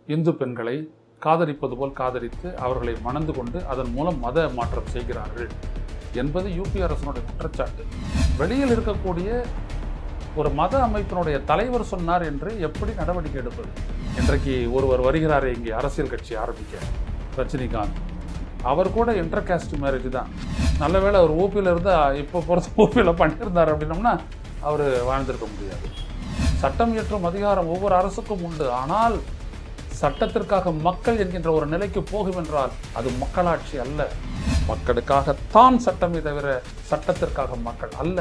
இந்து பெண்களை காதலிப்பது போல் காதலித்து அவர்களை மணந்து கொண்டு அதன் மூலம் மத மாற்றம் செய்கிறார்கள் என்பது யூபி அரசனுடைய குற்றச்சாட்டு வெளியில் இருக்கக்கூடிய ஒரு மத அமைப்பினுடைய தலைவர் சொன்னார் என்று எப்படி நடவடிக்கை எடுப்பது இன்றைக்கு ஒருவர் வருகிறாரே இங்கே அரசியல் கட்சி ஆரம்பிக்க ரஜினிகாந்த் அவர் கூட இன்டர் காஸ்ட் மேரேஜ் தான் நல்ல வேளை அவர் ஓபியில் இருந்து இப்போ பொறுத்த ஓபியில் பண்ணியிருந்தார் அப்படின்னம்னா அவர் வாழ்ந்திருக்க முடியாது சட்டம் இயற்றும் அதிகாரம் ஒவ்வொரு அரசுக்கும் உண்டு ஆனால் சட்டத்திற்காக மக்கள் என்கின்ற ஒரு நிலைக்கு போகும் என்றால் அது மக்களாட்சி அல்ல மக்களுக்காகத்தான் சட்டமே தவிர சட்டத்திற்காக மக்கள் அல்ல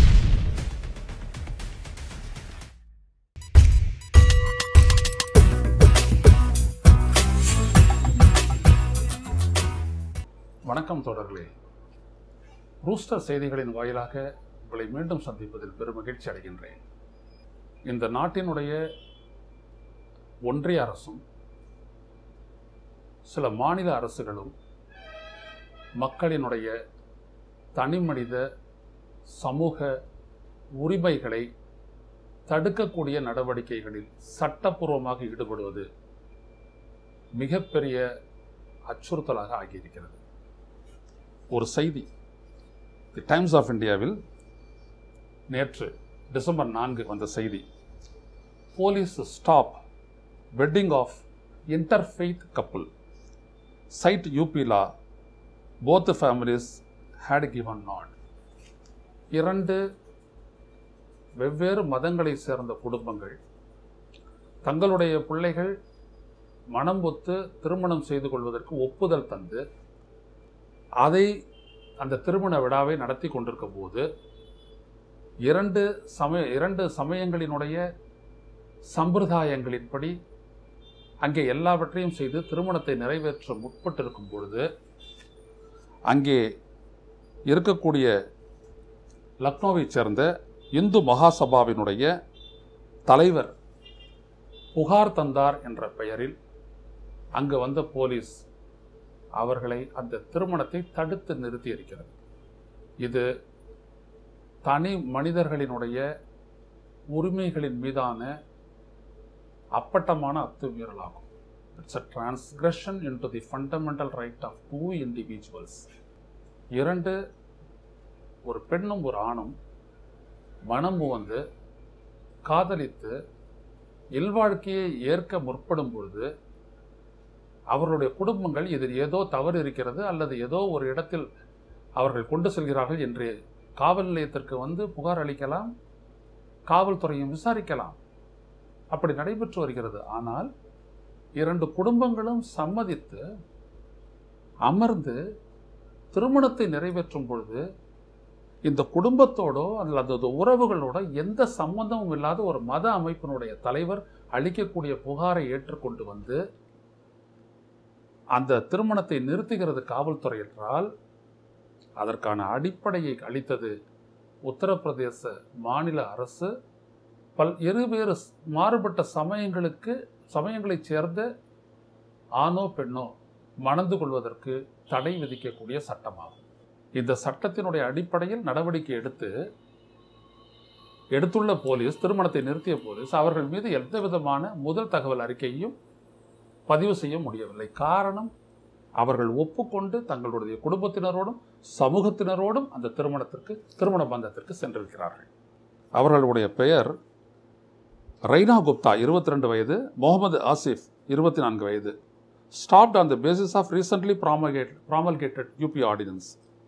வணக்கம் தொடர்களே ரூஸ்டர் செய்திகளின் வாயிலாக உங்களை மீண்டும் சந்திப்பதில் பெரும் மகிழ்ச்சி அடைகின்றேன் இந்த நாட்டினுடைய ஒன்றிய அரசும் சில மாநில அரசுகளும் மக்களினுடைய தனிமனித சமூக உரிமைகளை தடுக்கக்கூடிய நடவடிக்கைகளில் சட்டப்பூர்வமாக ஈடுபடுவது மிகப்பெரிய அச்சுறுத்தலாக ஆகியிருக்கிறது ஒரு செய்தி தி டைம்ஸ் ஆஃப் இந்தியாவில் நேற்று டிசம்பர் நான்கு வந்த செய்தி police stop wedding of interfaith couple cite UP law both families had given not இரண்டு வெவ்வேறு மதங்களை சேர்ந்த குடும்பங்கள் தங்களுடைய பிள்ளைகள் மனம் ஒத்து திருமணம் செய்து கொள்வதற்கு ஒப்புதல் தந்து அதை அந்த திருமண விழாவை நடத்தி கொண்டிருக்கும் போது இரண்டு சமய இரண்டு சமயங்களினுடைய சம்பிரதாயங்களின்படி அங்கே எல்லாவற்றையும் செய்து திருமணத்தை நிறைவேற்ற முற்பட்டிருக்கும் பொழுது அங்கே இருக்கக்கூடிய லக்னோவைச் சேர்ந்த இந்து மகாசபாவினுடைய தலைவர் புகார் தந்தார் என்ற பெயரில் அங்கு வந்த போலீஸ் அவர்களை அந்த திருமணத்தை தடுத்து நிறுத்தி இருக்கிறது இது தனி மனிதர்களினுடைய உரிமைகளின் மீதான அப்பட்டமான அத்துமீறலாகும் it's a transgression into the fundamental right of two individuals இரண்டு ஒரு பெண்ணும் ஒரு ஆணும் மனம் வந்து காதலித்து இல்வாழ்க்கையை ஏற்க முற்படும் பொழுது அவர்களுடைய குடும்பங்கள் இதில் ஏதோ தவறு இருக்கிறது அல்லது ஏதோ ஒரு இடத்தில் அவர்கள் கொண்டு செல்கிறார்கள் என்று காவல் நிலையத்திற்கு வந்து புகார் அளிக்கலாம் காவல்துறையும் விசாரிக்கலாம் அப்படி நடைபெற்று வருகிறது ஆனால் இரண்டு குடும்பங்களும் சம்மதித்து அமர்ந்து திருமணத்தை நிறைவேற்றும் பொழுது இந்த குடும்பத்தோடோ அல்லது உறவுகளோட எந்த சம்பந்தமும் இல்லாத ஒரு மத அமைப்பினுடைய தலைவர் அளிக்கக்கூடிய புகாரை ஏற்றுக்கொண்டு வந்து அந்த திருமணத்தை நிறுத்துகிறது காவல்துறை என்றால் அதற்கான அடிப்படையை அளித்தது உத்தரப்பிரதேச மாநில அரசு பல் இருவேறு மாறுபட்ட சமயங்களுக்கு சமயங்களைச் சேர்ந்த ஆணோ பெண்ணோ மணந்து கொள்வதற்கு தடை விதிக்கக்கூடிய சட்டமாகும் இந்த சட்டத்தினுடைய அடிப்படையில் நடவடிக்கை எடுத்து எடுத்துள்ள போலீஸ் திருமணத்தை நிறுத்திய போலீஸ் அவர்கள் மீது எந்த விதமான முதல் தகவல் அறிக்கையும் பதிவு செய்ய முடியவில்லை காரணம் அவர்கள் ஒப்புக்கொண்டு தங்களுடைய குடும்பத்தினரோடும் சமூகத்தினரோடும் அந்த திருமணத்திற்கு திருமண பந்தத்திற்கு சென்றிருக்கிறார்கள் அவர்களுடைய பெயர் ரைனா குப்தா இருபத்தி ரெண்டு வயது முகமது ஆசிஃப் இருபத்தி நான்கு வயது stopped on the basis of recently promulgate promulgated UP ordinance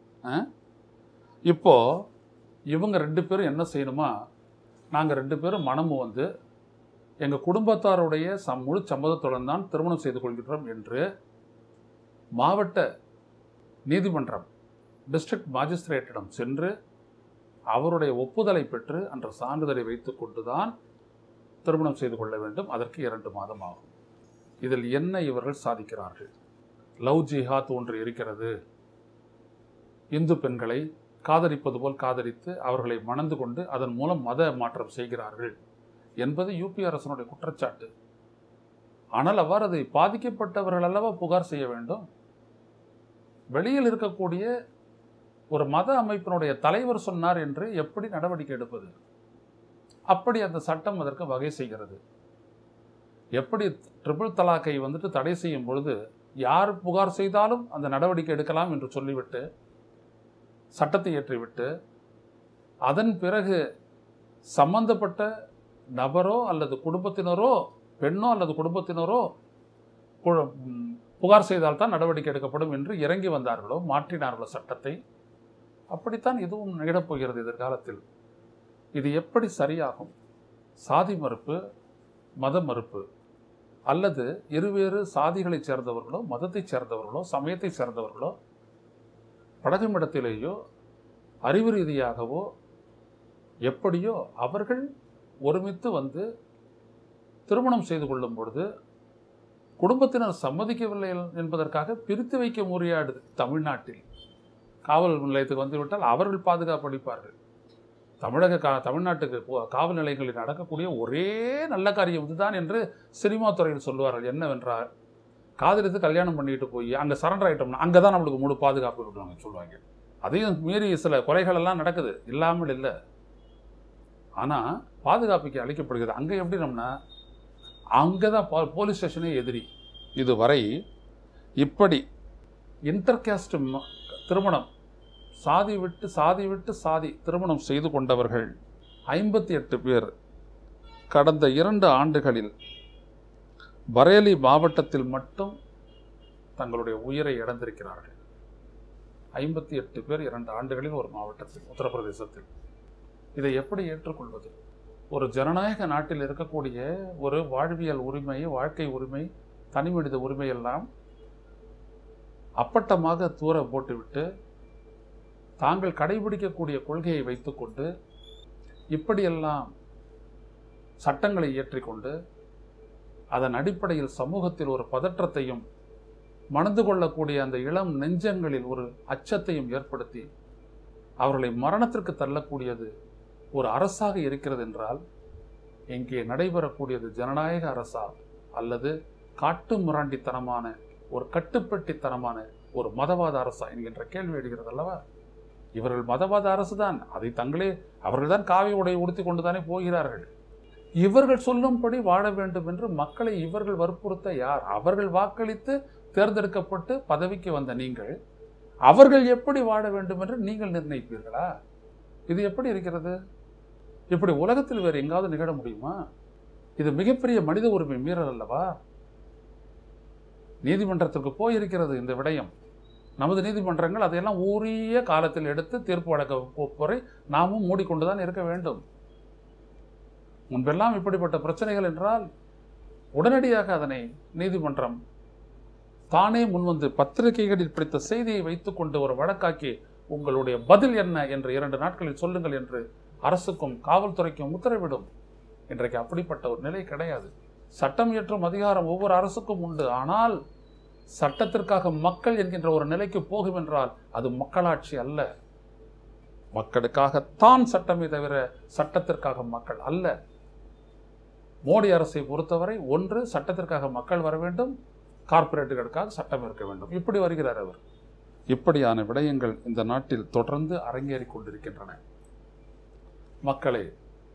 இப்போ இவங்க ரெண்டு பேரும் என்ன செய்யணுமா நாங்கள் ரெண்டு பேரும் மனமு வந்து எங்கள் குடும்பத்தாருடைய சம் முழு சம்மதத்துடன் தான் திருமணம் செய்து கொள்கிறோம் என்று மாவட்ட நீதிமன்றம் டிஸ்ட்ரிக்ட் மாஜிஸ்திரேட்டிடம் சென்று அவருடைய ஒப்புதலை பெற்று அன்ற சான்றிதழை வைத்துக் கொண்டுதான் திருமணம் செய்து கொள்ள வேண்டும் அதற்கு இரண்டு மாதம் ஆகும் இதில் என்ன இவர்கள் சாதிக்கிறார்கள் லவ் ஜிஹாத் ஒன்று இருக்கிறது இந்து பெண்களை காதலிப்பது போல் காதலித்து அவர்களை மணந்து கொண்டு அதன் மூலம் மத மாற்றம் செய்கிறார்கள் என்பது யூபி அரசனுடைய குற்றச்சாட்டு ஆனால் அவ்வாறு அதை பாதிக்கப்பட்டவர்கள் அல்லவா புகார் செய்ய வேண்டும் வெளியில் இருக்கக்கூடிய ஒரு மத அமைப்பினுடைய தலைவர் சொன்னார் என்று எப்படி நடவடிக்கை எடுப்பது அப்படி அந்த சட்டம் அதற்கு வகை செய்கிறது எப்படி ட்ரிபிள் தலாக்கை வந்துட்டு தடை செய்யும் பொழுது யார் புகார் செய்தாலும் அந்த நடவடிக்கை எடுக்கலாம் என்று சொல்லிவிட்டு சட்டத்தை இயற்றிவிட்டு அதன் பிறகு சம்பந்தப்பட்ட நபரோ அல்லது குடும்பத்தினரோ பெண்ணோ அல்லது குடும்பத்தினரோ கு- ம், புகார் செய்தால்தான் நடவடிக்கை எடுக்கப்படும் என்று இறங்கி வந்தார்களோ மாற்றினார்களோ சட்டத்தை அப்படித்தான் இதுவும் நிகழப்போகிறது எதிர்காலத்தில் இது எப்படி சரியாகும் சாதி மறுப்பு மத மறுப்பு அல்லது இருவேறு சாதிகளைச் சேர்ந்தவர்களோ மதத்தைச் சேர்ந்தவர்களோ சமயத்தைச் சேர்ந்தவர்களோ பழகுமிடத்திலேயோ அறிவு ரீதியாகவோ எப்படியோ அவர்கள் ஒருமித்து வந்து திருமணம் செய்து கொள்ளும் பொழுது குடும்பத்தினர் சம்மதிக்கவில்லை என்பதற்காக பிரித்து வைக்க முறையாடுது தமிழ்நாட்டில் காவல் நிலையத்துக்கு வந்துவிட்டால் அவர்கள் பாதுகாப்பு அளிப்பார்கள் தமிழக கா தமிழ்நாட்டுக்கு போ- காவல் நிலையங்களில் நடக்கக்கூடிய ஒரே நல்ல காரியம் இதுதான் என்று சினிமா துறையில் சொல்லுவார்கள் என்னவென்றால் காதலித்து கல்யாணம் பண்ணிட்டு போய் அங்கே சரண்டர் ஆகிட்டோம்னா அங்கே தான் நம்மளுக்கு முழு பாதுகாப்பு விடுவாங்க சொல்லுவாங்க அதையும் மீறி சில கொலைகள் எல்லாம் நடக்குது இல்லாமல் இல்லை ஆனால் பாதுகாப்புக்கு அளிக்கப்படுகிறது அங்கே எப்படினோம்னா அங்கே தான் போ போலீஸ் ஸ்டேஷனே எதிரி இதுவரை இப்படி இன்டர்காஸ்ட் திருமணம் சாதி விட்டு சாதி விட்டு சாதி திருமணம் செய்து கொண்டவர்கள் ஐம்பத்தி எட்டு பேர் கடந்த இரண்டு ஆண்டுகளில் பரேலி மாவட்டத்தில் மட்டும் தங்களுடைய உயிரை இழந்திருக்கிறார்கள் ஐம்பத்தி எட்டு பேர் இரண்டு ஆண்டுகளில் ஒரு மாவட்டத்தில் உத்தரப்பிரதேசத்தில் இதை எப்படி ஏற்றுக்கொள்வது ஒரு ஜனநாயக நாட்டில் இருக்கக்கூடிய ஒரு வாழ்வியல் உரிமை வாழ்க்கை உரிமை தனிமனித உரிமை எல்லாம் அப்பட்டமாக தூர போட்டுவிட்டு தாங்கள் கடைபிடிக்கக்கூடிய கொள்கையை வைத்துக்கொண்டு இப்படியெல்லாம் சட்டங்களை இயற்றிக்கொண்டு அதன் அடிப்படையில் சமூகத்தில் ஒரு பதற்றத்தையும் மணந்து கொள்ளக்கூடிய அந்த இளம் நெஞ்சங்களில் ஒரு அச்சத்தையும் ஏற்படுத்தி அவர்களை மரணத்திற்கு தள்ளக்கூடியது ஒரு அரசாக இருக்கிறது என்றால் இங்கே நடைபெறக்கூடியது ஜனநாயக அரசா அல்லது காட்டு மிராண்டித்தனமான ஒரு கட்டுப்பட்டித்தனமான ஒரு மதவாத அரசா என்கின்ற கேள்வி எழுகிறது அல்லவா இவர்கள் மதவாத அரசு தான் அதை தங்களே அவர்கள்தான் காவி உடை உடுத்தி கொண்டுதானே போகிறார்கள் இவர்கள் சொல்லும்படி வாழ வேண்டும் என்று மக்களை இவர்கள் வற்புறுத்த யார் அவர்கள் வாக்களித்து தேர்ந்தெடுக்கப்பட்டு பதவிக்கு வந்த நீங்கள் அவர்கள் எப்படி வாழ வேண்டும் என்று நீங்கள் நிர்ணயிப்பீர்களா இது எப்படி இருக்கிறது இப்படி உலகத்தில் வேறு எங்காவது நிகழ முடியுமா இது மிகப்பெரிய மனித உரிமை மீறல் அல்லவா நீதிமன்றத்திற்கு போயிருக்கிறது இந்த விடயம் நமது நீதிமன்றங்கள் அதையெல்லாம் உரிய காலத்தில் எடுத்து தீர்ப்பு வழக்க போரை நாமும் மூடிக்கொண்டுதான் இருக்க வேண்டும் முன்பெல்லாம் இப்படிப்பட்ட பிரச்சனைகள் என்றால் உடனடியாக அதனை நீதிமன்றம் தானே முன்வந்து பத்திரிகைகளில் பிடித்த செய்தியை வைத்துக்கொண்டு ஒரு வழக்காக்கி உங்களுடைய பதில் என்ன என்று இரண்டு நாட்களில் சொல்லுங்கள் என்று அரசுக்கும் காவல்துறைக்கும் உத்தரவிடும் இன்றைக்கு அப்படிப்பட்ட ஒரு நிலை கிடையாது சட்டம் இயற்றும் அதிகாரம் ஒவ்வொரு அரசுக்கும் உண்டு ஆனால் சட்டத்திற்காக மக்கள் என்கின்ற ஒரு நிலைக்கு போகும் என்றால் அது மக்களாட்சி அல்ல மக்களுக்காகத்தான் சட்டமே தவிர சட்டத்திற்காக மக்கள் அல்ல மோடி அரசை பொறுத்தவரை ஒன்று சட்டத்திற்காக மக்கள் வர வேண்டும் கார்ப்பரேட்டுகளுக்காக சட்டம் இருக்க வேண்டும் இப்படி வருகிறார் அவர் இப்படியான விடயங்கள் இந்த நாட்டில் தொடர்ந்து அரங்கேறிக் கொண்டிருக்கின்றன மக்களே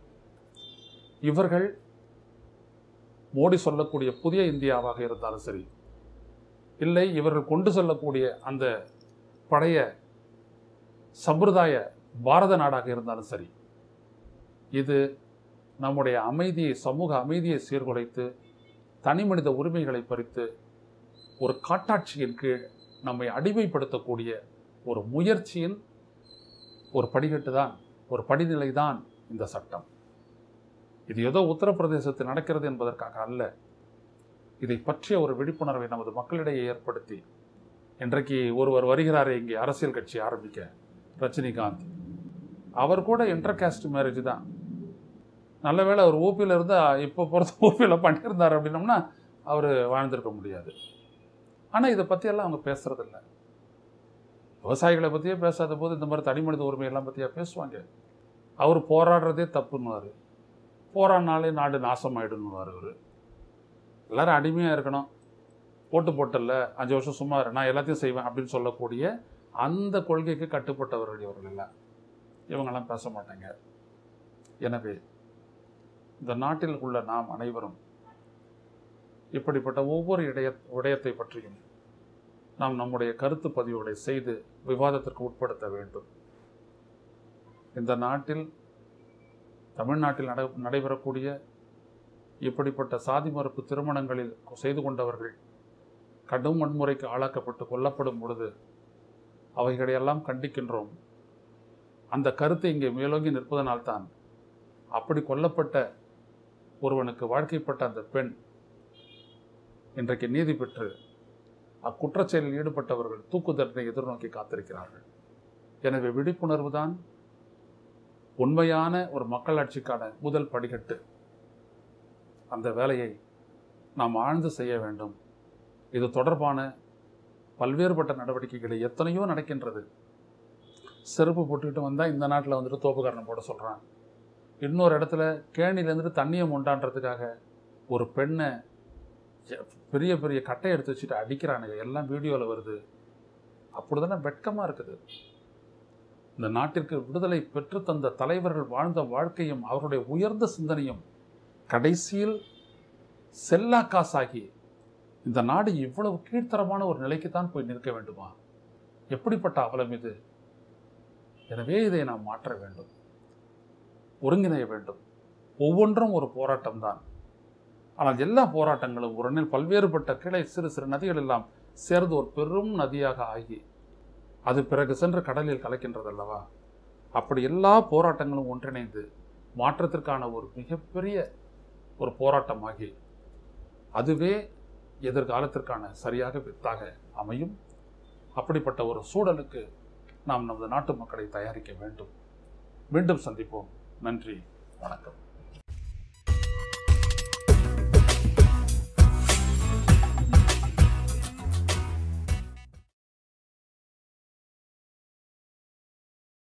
இவர்கள் மோடி சொல்லக்கூடிய புதிய இந்தியாவாக இருந்தாலும் சரி இல்லை இவர்கள் கொண்டு செல்லக்கூடிய அந்த பழைய சம்பிரதாய பாரத நாடாக இருந்தாலும் சரி இது நம்முடைய அமைதியை சமூக அமைதியை சீர்குலைத்து தனி மனித உரிமைகளை பறித்து ஒரு காட்டாட்சியின் கீழ் நம்மை அடிமைப்படுத்தக்கூடிய ஒரு முயற்சியின் ஒரு படிக்கட்டு தான் ஒரு படிநிலை தான் இந்த சட்டம் இது ஏதோ உத்தரப்பிரதேசத்தில் நடக்கிறது என்பதற்காக அல்ல இதை பற்றிய ஒரு விழிப்புணர்வை நமது மக்களிடையே ஏற்படுத்தி இன்றைக்கு ஒருவர் வருகிறாரே இங்கே அரசியல் கட்சி ஆரம்பிக்க ரஜினிகாந்த் அவர் கூட இன்டர் காஸ்ட் மேரேஜ் தான் நல்ல வேளை அவர் ஊப்பியில் இருந்தால் இப்போ பொறுத்த ஊப்பியில் பண்ணியிருந்தார் அப்படின்னோம்னா அவர் வாழ்ந்திருக்க முடியாது ஆனால் இதை பற்றியெல்லாம் அவங்க பேசுறதில்ல விவசாயிகளை பற்றியே பேசாத போது இந்த மாதிரி தனி மனித உரிமையெல்லாம் பற்றியா பேசுவாங்க அவர் போராடுறதே தப்புன்னுவார் போராடினாலே நாடு நாசமாயிடுன்னுவார் அவர் எல்லாரும் அடிமையாக இருக்கணும் போட்டு போட்டல அஞ்சு வருஷம் சும்மா இரு, நான் எல்லாத்தையும் செய்வேன் அப்படின்னு சொல்லக்கூடிய அந்த கொள்கைக்கு கட்டுப்பட்டவர்கள் இவர்கள் எல்லாம் இவங்கெல்லாம் பேச மாட்டாங்க எனவே இந்த நாட்டில் உள்ள நாம் அனைவரும் இப்படிப்பட்ட ஒவ்வொரு இடைய விடயத்தை பற்றியும் நாம் நம்முடைய கருத்து பதிவுகளை செய்து விவாதத்திற்கு உட்படுத்த வேண்டும் இந்த நாட்டில் தமிழ்நாட்டில் நட நடைபெறக்கூடிய இப்படிப்பட்ட சாதி மறுப்பு திருமணங்களில் செய்து கொண்டவர்கள் கடும் வன்முறைக்கு ஆளாக்கப்பட்டு கொல்லப்படும் பொழுது அவைகளையெல்லாம் கண்டிக்கின்றோம் அந்த கருத்து இங்கே மேலோங்கி நிற்பதனால்தான் அப்படி கொல்லப்பட்ட ஒருவனுக்கு வாழ்க்கைப்பட்ட அந்த பெண் இன்றைக்கு நீதி பெற்று அக்குற்றச் செயலில் ஈடுபட்டவர்கள் தூக்கு தண்டனை எதிர்நோக்கி காத்திருக்கிறார்கள் எனவே விழிப்புணர்வு தான் உண்மையான ஒரு மக்களாட்சிக்கான முதல் படிக்கட்டு அந்த வேலையை நாம் ஆழ்ந்து செய்ய வேண்டும் இது தொடர்பான பல்வேறுபட்ட நடவடிக்கைகள் எத்தனையோ நடக்கின்றது செருப்பு போட்டுக்கிட்டு வந்தால் இந்த நாட்டில் வந்துட்டு தோப்புக்காரனை போட சொல்கிறான் இன்னொரு இடத்துல கேணிலேருந்து தண்ணியை முண்டான்றதுக்காக ஒரு பெண்ணை எ- பெரிய பெரிய கட்டை எடுத்து வச்சுட்டு அடிக்கிறானுங்க எல்லாம் வீடியோவில் வருது அப்படி தானே வெட்கமாக இருக்குது இந்த நாட்டிற்கு விடுதலை பெற்று தந்த தலைவர்கள் வாழ்ந்த வாழ்க்கையும் அவருடைய உயர்ந்த சிந்தனையும் கடைசியில் செல்லா காசாகி இந்த நாடு இவ்வளவு கீழ்த்தரமான ஒரு நிலைக்கு தான் போய் நிற்க வேண்டுமா எப்படிப்பட்ட அவலம் இது எனவே இதை நாம் மாற்ற வேண்டும் ஒருங்கிணைய வேண்டும் ஒவ்வொன்றும் ஒரு போராட்டம் தான் ஆனால் எல்லா போராட்டங்களும் ஒரு நாள் பல்வேறுபட்ட கிளை சிறு சிறு நதிகள் எல்லாம் சேர்ந்து ஒரு பெரும் நதியாக ஆகி அது பிறகு சென்று கடலில் கலக்கின்றது அல்லவா அப்படி எல்லா போராட்டங்களும் ஒன்றிணைந்து மாற்றத்திற்கான ஒரு மிகப்பெரிய ஒரு போராட்டமாகி அதுவே எதிர்காலத்திற்கான சரியாக வித்தாக அமையும் அப்படிப்பட்ட ஒரு சூழலுக்கு நாம் நமது நாட்டு மக்களை தயாரிக்க வேண்டும் மீண்டும் சந்திப்போம் நன்றி வணக்கம்